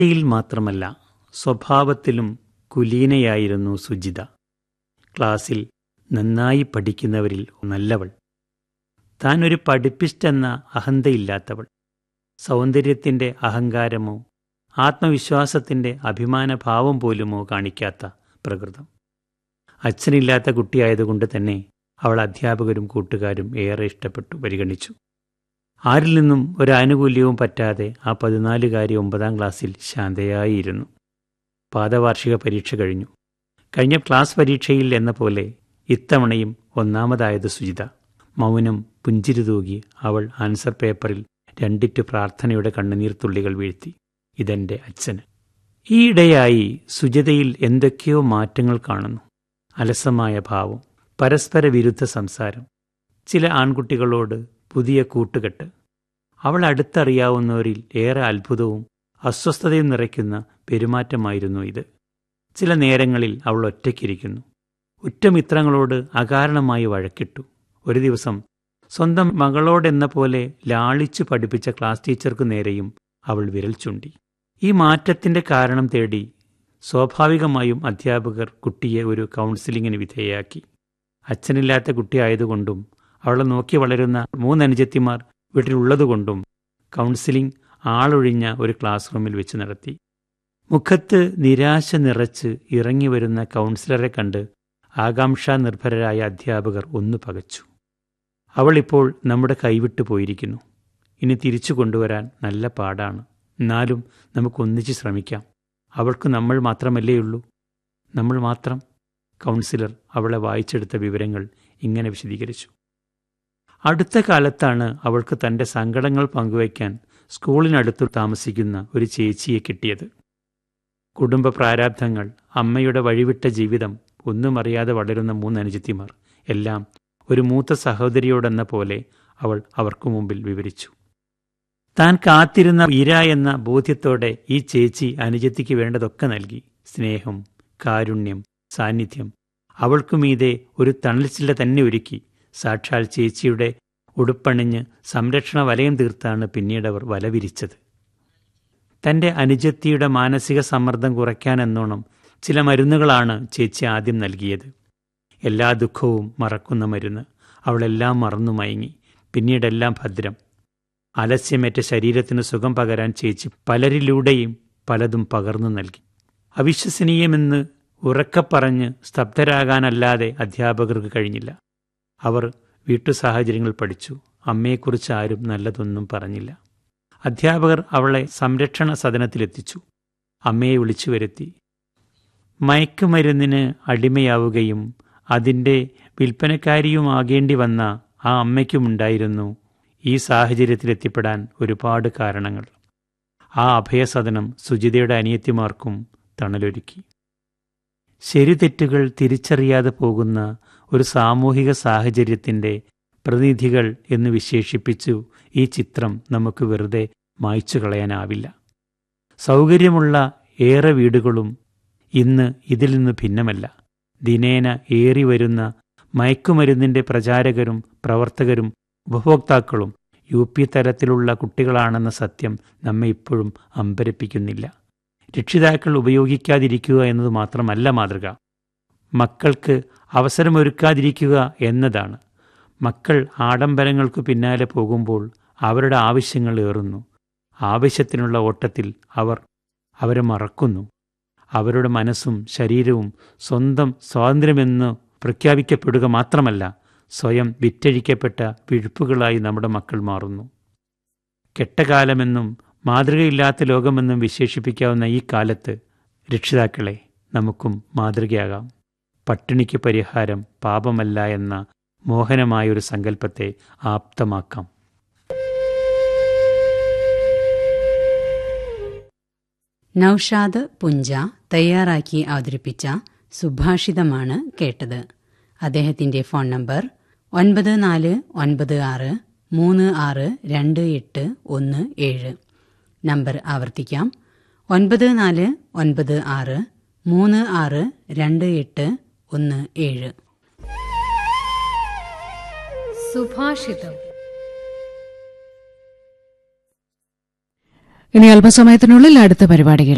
യിൽ മാത്രമല്ല സ്വഭാവത്തിലും കുലീനയായിരുന്നു സുജിത ക്ലാസ്സിൽ നന്നായി പഠിക്കുന്നവരിൽ നല്ലവൾ താൻ ഒരു പഠിപ്പിസ്റ്റെന്ന അഹന്തയില്ലാത്തവൾ സൗന്ദര്യത്തിന്റെ അഹങ്കാരമോ ആത്മവിശ്വാസത്തിന്റെ അഭിമാനഭാവം പോലുമോ കാണിക്കാത്ത പ്രകൃതം അച്ഛനില്ലാത്ത കുട്ടിയായതുകൊണ്ട് തന്നെ അവൾ അധ്യാപകരും കൂട്ടുകാരും ഏറെ ഇഷ്ടപ്പെട്ടു പരിഗണിച്ചു ആരിൽ നിന്നും ഒരു ആനുകൂല്യവും പറ്റാതെ ആ പതിനാലുകാരി ഒമ്പതാം ക്ലാസ്സിൽ ശാന്തയായിരുന്നു പാദവാർഷിക പരീക്ഷ കഴിഞ്ഞു കഴിഞ്ഞ ക്ലാസ് പരീക്ഷയിൽ എന്ന പോലെ ഇത്തവണയും ഒന്നാമതായത് സുജിത മൗനം പുഞ്ചിരി തൂകി അവൾ ആൻസർ പേപ്പറിൽ രണ്ടിറ്റ് പ്രാർത്ഥനയുടെ കണ്ണുനീർ തുള്ളികൾ വീഴ്ത്തി ഇതെന്റെ അച്ഛന് ഈയിടെയായി സുജിതയിൽ എന്തൊക്കെയോ മാറ്റങ്ങൾ കാണുന്നു അലസമായ ഭാവം പരസ്പര വിരുദ്ധ സംസാരം ചില ആൺകുട്ടികളോട് പുതിയ കൂട്ടുകെട്ട് അവൾ അടുത്തറിയാവുന്നവരിൽ ഏറെ അത്ഭുതവും അസ്വസ്ഥതയും നിറയ്ക്കുന്ന പെരുമാറ്റമായിരുന്നു ഇത് ചില നേരങ്ങളിൽ അവൾ ഒറ്റയ്ക്കിരിക്കുന്നു ഉറ്റമിത്രങ്ങളോട് അകാരണമായി വഴക്കിട്ടു ഒരു ദിവസം സ്വന്തം മകളോടെന്ന പോലെ ലാളിച്ചു പഠിപ്പിച്ച ക്ലാസ് ടീച്ചർക്കു നേരെയും അവൾ വിരൽ ചൂണ്ടി ഈ മാറ്റത്തിന്റെ കാരണം തേടി സ്വാഭാവികമായും അധ്യാപകർ കുട്ടിയെ ഒരു കൗൺസിലിങ്ങിന് വിധേയയാക്കി അച്ഛനില്ലാത്ത കുട്ടിയായതുകൊണ്ടും അവളെ നോക്കി വളരുന്ന മൂന്നനുജത്തിമാർ വീട്ടിലുള്ളതുകൊണ്ടും കൗൺസിലിംഗ് ആളൊഴിഞ്ഞ ഒരു ക്ലാസ് റൂമിൽ വെച്ച് നടത്തി മുഖത്ത് നിരാശ നിറച്ച് ഇറങ്ങി വരുന്ന കൗൺസിലറെ കണ്ട് ആകാംക്ഷാ നിർഭരരായ അധ്യാപകർ ഒന്നു പകച്ചു അവളിപ്പോൾ നമ്മുടെ കൈവിട്ടു പോയിരിക്കുന്നു ഇനി തിരിച്ചു കൊണ്ടുവരാൻ നല്ല പാടാണ് എന്നാലും നമുക്കൊന്നിച്ച് ശ്രമിക്കാം അവൾക്ക് നമ്മൾ മാത്രമല്ലേയുള്ളൂ നമ്മൾ മാത്രം കൗൺസിലർ അവളെ വായിച്ചെടുത്ത വിവരങ്ങൾ ഇങ്ങനെ വിശദീകരിച്ചു അടുത്ത കാലത്താണ് അവൾക്ക് തൻ്റെ സങ്കടങ്ങൾ പങ്കുവയ്ക്കാൻ സ്കൂളിനടുത്ത് താമസിക്കുന്ന ഒരു ചേച്ചിയെ കിട്ടിയത് കുടുംബ പ്രാരാബ്ധങ്ങൾ അമ്മയുടെ വഴിവിട്ട ജീവിതം ഒന്നും അറിയാതെ വളരുന്ന മൂന്ന് അനുജത്തിമാർ എല്ലാം ഒരു മൂത്ത സഹോദരിയോടെന്ന പോലെ അവൾ അവർക്കു മുമ്പിൽ വിവരിച്ചു താൻ കാത്തിരുന്ന ഇര എന്ന ബോധ്യത്തോടെ ഈ ചേച്ചി അനുജത്തിക്ക് വേണ്ടതൊക്കെ നൽകി സ്നേഹം കാരുണ്യം സാന്നിധ്യം അവൾക്കുമീതെ ഒരു തണൽച്ചില്ല തന്നെ ഒരുക്കി സാക്ഷാൽ ചേച്ചിയുടെ ഉടുപ്പണിഞ്ഞ് സംരക്ഷണ വലയം തീർത്താണ് പിന്നീടവർ വലവിരിച്ചത് തന്റെ അനുജത്തിയുടെ മാനസിക സമ്മർദ്ദം കുറയ്ക്കാനെന്നോണം ചില മരുന്നുകളാണ് ചേച്ചി ആദ്യം നൽകിയത് എല്ലാ ദുഃഖവും മറക്കുന്ന മരുന്ന് അവളെല്ലാം മറന്നു മയങ്ങി പിന്നീടെല്ലാം ഭദ്രം അലസ്യമേറ്റ ശരീരത്തിന് സുഖം പകരാൻ ചേച്ചി പലരിലൂടെയും പലതും പകർന്നു നൽകി അവിശ്വസനീയമെന്ന് ഉറക്കപ്പറഞ്ഞ് സ്തബ്ധരാകാനല്ലാതെ അധ്യാപകർക്ക് കഴിഞ്ഞില്ല അവർ വീട്ടു സാഹചര്യങ്ങൾ പഠിച്ചു അമ്മയെക്കുറിച്ച് ആരും നല്ലതൊന്നും പറഞ്ഞില്ല അധ്യാപകർ അവളെ സംരക്ഷണ സദനത്തിലെത്തിച്ചു അമ്മയെ വിളിച്ചു വരുത്തി മയക്കുമരുന്നിന് അടിമയാവുകയും അതിൻ്റെ വിൽപ്പനക്കാരിയുമാകേണ്ടി വന്ന ആ അമ്മയ്ക്കുമുണ്ടായിരുന്നു ഈ സാഹചര്യത്തിലെത്തിപ്പെടാൻ ഒരുപാട് കാരണങ്ങൾ ആ അഭയസദനം സുജിതയുടെ അനിയത്തിമാർക്കും തണലൊരുക്കി ശരിതെറ്റുകൾ തിരിച്ചറിയാതെ പോകുന്ന ഒരു സാമൂഹിക സാഹചര്യത്തിൻ്റെ പ്രതിനിധികൾ എന്ന് വിശേഷിപ്പിച്ചു ഈ ചിത്രം നമുക്ക് വെറുതെ മായ്ച്ചു കളയാനാവില്ല സൗകര്യമുള്ള ഏറെ വീടുകളും ഇന്ന് ഇതിൽ നിന്ന് ഭിന്നമല്ല ദിനേന ഏറി വരുന്ന മയക്കുമരുന്നിന്റെ പ്രചാരകരും പ്രവർത്തകരും ഉപഭോക്താക്കളും യു പി തലത്തിലുള്ള കുട്ടികളാണെന്ന സത്യം നമ്മെ ഇപ്പോഴും അമ്പരപ്പിക്കുന്നില്ല രക്ഷിതാക്കൾ ഉപയോഗിക്കാതിരിക്കുക എന്നത് മാത്രമല്ല മാതൃക മക്കൾക്ക് അവസരമൊരുക്കാതിരിക്കുക എന്നതാണ് മക്കൾ ആഡംബരങ്ങൾക്കു പിന്നാലെ പോകുമ്പോൾ അവരുടെ ആവശ്യങ്ങൾ ഏറുന്നു ആവശ്യത്തിനുള്ള ഓട്ടത്തിൽ അവർ അവരെ മറക്കുന്നു അവരുടെ മനസ്സും ശരീരവും സ്വന്തം സ്വാതന്ത്ര്യമെന്ന് പ്രഖ്യാപിക്കപ്പെടുക മാത്രമല്ല സ്വയം വിറ്റഴിക്കപ്പെട്ട വിഴുപ്പുകളായി നമ്മുടെ മക്കൾ മാറുന്നു കെട്ടകാലമെന്നും മാതൃകയില്ലാത്ത ലോകമെന്നും വിശേഷിപ്പിക്കാവുന്ന ഈ കാലത്ത് രക്ഷിതാക്കളെ നമുക്കും മാതൃകയാകാം പട്ടിണിക്ക് പരിഹാരം പാപമല്ല എന്ന മോഹനമായൊരു സങ്കല്പത്തെ ആപ്തമാക്കാം നൌഷാദ് പുഞ്ച തയ്യാറാക്കി അവതരിപ്പിച്ച സുഭാഷിതമാണ് കേട്ടത് അദ്ദേഹത്തിന്റെ ഫോൺ നമ്പർ ഒൻപത് നാല് ഒൻപത് ആറ് മൂന്ന് ആറ് രണ്ട് എട്ട് ഒന്ന് ഏഴ് നമ്പർ ആവർത്തിക്കാം ഒൻപത് നാല് ഒൻപത് ആറ് മൂന്ന് ആറ് രണ്ട് എട്ട് ഒന്ന് ഏഴ് സുഭാഷിതം ഇനി അല്പസമയത്തിനുള്ളിൽ അടുത്ത പരിപാടികൾ